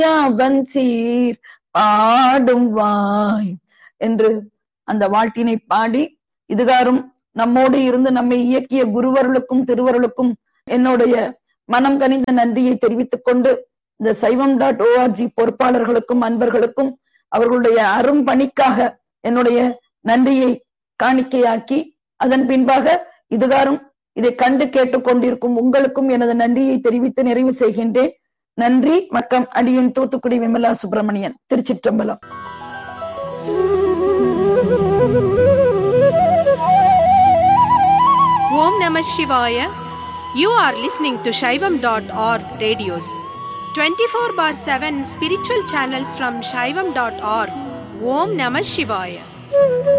அவன் சீர் பாடும் வாய் என்று அந்த வாழ்த்தினை பாடி இதுகாரும் நம்மோடு இருந்து நம்மை இயக்கிய குருவர்களுக்கும் திருவர்களுக்கும் என்னுடைய மனம் கனிந்த நன்றியை தெரிவித்துக் கொண்டு இந்த சைவம் டாட் ஓஆர்ஜி பொறுப்பாளர்களுக்கும் அன்பர்களுக்கும் அவர்களுடைய அரும் பணிக்காக என்னுடைய நன்றியை காணிக்கையாக்கி அதன் பின்பாக இதுகாரும் இதை கண்டு கேட்டுக்கொண்டிருக்கும் உங்களுக்கும் எனது நன்றியை தெரிவித்து நிறைவு செய்கின்றேன் நன்றி வணக்கம் அடியன் தூத்துக்குடி விமலா சுப்பிரமணியன் திருச்சிற்றம்பலம் Om Namah Shivaya. You are listening to Shaivam.org radios. 24 bar 7 spiritual channels from Shaivam.org. Om Namah Shivaya.